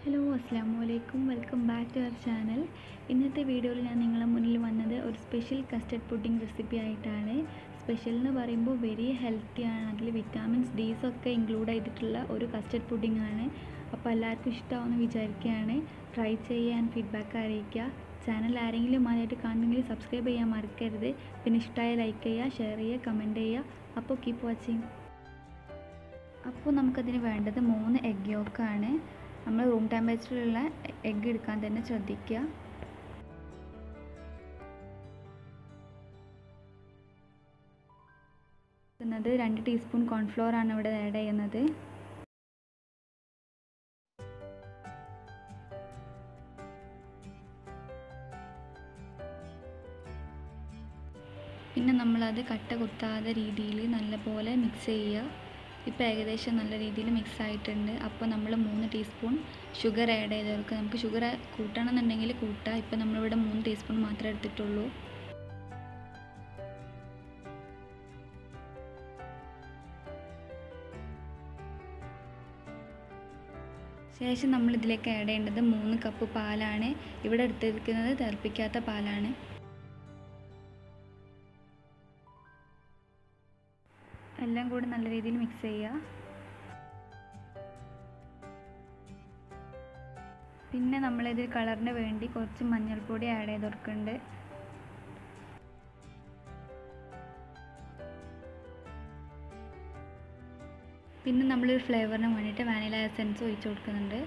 hello അസ്സാം വലൈക്കും welcome back to our channel ഇന്നത്തെ വീഡിയോയിൽ ഞാൻ നിങ്ങളുടെ മുന്നിൽ വന്നത് ഒരു സ്പെഷ്യൽ കസ്റ്റർഡ് പുഡിംഗ് റെസിപ്പി ആയിട്ടാണ് സ്പെഷ്യൽ എന്ന് പറയുമ്പോൾ വെരി ഹെൽത്തി ആണ് അതിൽ വിറ്റാമിൻസ് ഡീസ് ഒക്കെ ഇൻക്ലൂഡ് ചെയ്തിട്ടുള്ള ഒരു കസ്റ്റർഡ് പുഡിംഗ് ആണ് അപ്പോൾ എല്ലാവർക്കും ഇഷ്ടമാവുമെന്ന് വിചാരിക്കുകയാണ് ട്രൈ ചെയ്യാൻ ഫീഡ്ബാക്ക് അറിയിക്കുക ചാനൽ ആരെങ്കിലും ആദ്യമായിട്ട് കാണുന്നെങ്കിൽ സബ്സ്ക്രൈബ് ചെയ്യാൻ മറക്കരുത് പിന്നെ ഇഷ്ടമായ ലൈക്ക് ചെയ്യുക ഷെയർ ചെയ്യുക കമൻറ്റ് ചെയ്യുക അപ്പോൾ കീപ്പ് വാച്ചിങ് അപ്പോൾ നമുക്കതിന് വേണ്ടത് മൂന്ന് എഗ് യോക്കാണ് നമ്മൾ റൂം ടെമ്പറേച്ചറിലുള്ള എഗ്ഗ് എടുക്കാൻ തന്നെ ശ്രദ്ധിക്കുക ത് രണ്ട് ടീസ്പൂൺ കോൺഫ്ലോർ ആണ് ഇവിടെ ആഡ് ചെയ്യുന്നത് പിന്നെ നമ്മളത് കട്ട കുത്താതെ രീതിയിൽ നല്ലപോലെ മിക്സ് ചെയ്യുക ഇപ്പോൾ ഏകദേശം നല്ല രീതിയിൽ മിക്സ് ആയിട്ടുണ്ട് അപ്പോൾ നമ്മൾ മൂന്ന് ടീസ്പൂൺ ഷുഗർ ആഡ് ചെയ്തവർക്ക് നമുക്ക് ഷുഗർ കൂട്ടണമെന്നുണ്ടെങ്കിൽ കൂട്ടാം ഇപ്പോൾ നമ്മളിവിടെ മൂന്ന് ടീസ്പൂൺ മാത്രമേ എടുത്തിട്ടുള്ളൂ ശേഷം നമ്മൾ ഇതിലേക്ക് ആഡ് ചെയ്യേണ്ടത് മൂന്ന് കപ്പ് പാലാണ് ഇവിടെ എടുത്തിരിക്കുന്നത് തിളപ്പിക്കാത്ത പാലാണ് എല്ലാം കൂടി നല്ല രീതിയിൽ മിക്സ് ചെയ്യുക പിന്നെ നമ്മളിതിൽ കളറിന് വേണ്ടി കുറച്ച് മഞ്ഞൾപ്പൊടി ആഡ് ചെയ്ത് കൊടുക്കുന്നുണ്ട് പിന്നെ നമ്മൾ ഫ്ലേവറിന് വേണ്ടിയിട്ട് വാനില എസൻസ് ഒഴിച്ച് കൊടുക്കുന്നുണ്ട്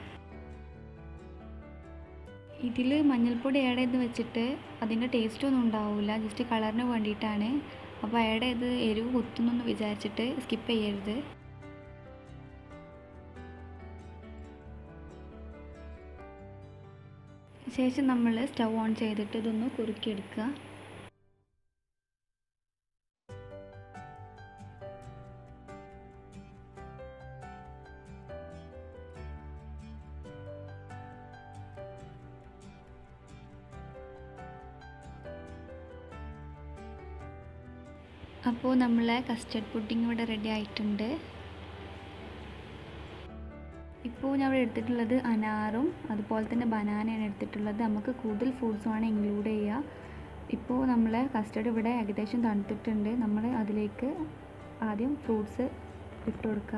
ഇതിൽ മഞ്ഞൾപ്പൊടി ആഡ് ചെയ്ത് വെച്ചിട്ട് അതിൻ്റെ ടേസ്റ്റ് ഒന്നും ഉണ്ടാവില്ല ജസ്റ്റ് കളറിന് വേണ്ടിയിട്ടാണ് അപ്പോൾ ആഡ് ചെയ്ത് എരിവ് കുത്തുന്നെന്ന് വിചാരിച്ചിട്ട് സ്കിപ്പ് ചെയ്യരുത് ശേഷം നമ്മൾ സ്റ്റൗ ഓൺ ചെയ്തിട്ട് ഇതൊന്ന് കുറുക്കിയെടുക്കുക അപ്പോൾ നമ്മളെ കസ്റ്റർഡ് പുഡിംഗ് ഇവിടെ റെഡി ആയിട്ടുണ്ട് ഇപ്പോൾ ഞാൻ ഇവിടെ എടുത്തിട്ടുള്ളത് അനാറും അതുപോലെ തന്നെ ബനാനയാണ് എടുത്തിട്ടുള്ളത് നമുക്ക് കൂടുതൽ ഫ്രൂട്ട്സുമാണ് ഇൻക്ലൂഡ് ചെയ്യുക ഇപ്പോൾ നമ്മളെ കസ്റ്റർഡ് ഇവിടെ ഏകദേശം തണുത്തിട്ടുണ്ട് നമ്മൾ അതിലേക്ക് ആദ്യം ഫ്രൂട്ട്സ് ഇട്ട് കൊടുക്കുക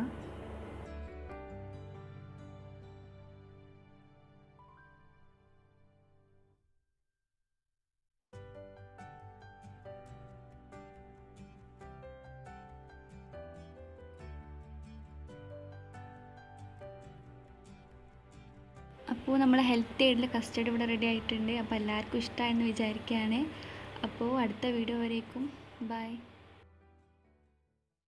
അപ്പോൾ നമ്മൾ ഹെൽത്തി ആയിട്ടുള്ള കസ്റ്റർഡ് ഇവിടെ റെഡി ആയിട്ടുണ്ട് അപ്പോൾ എല്ലാവർക്കും ഇഷ്ടമായെന്ന് വിചാരിക്കുകയാണ് അപ്പോൾ അടുത്ത വീഡിയോ വരേക്കും ബൈ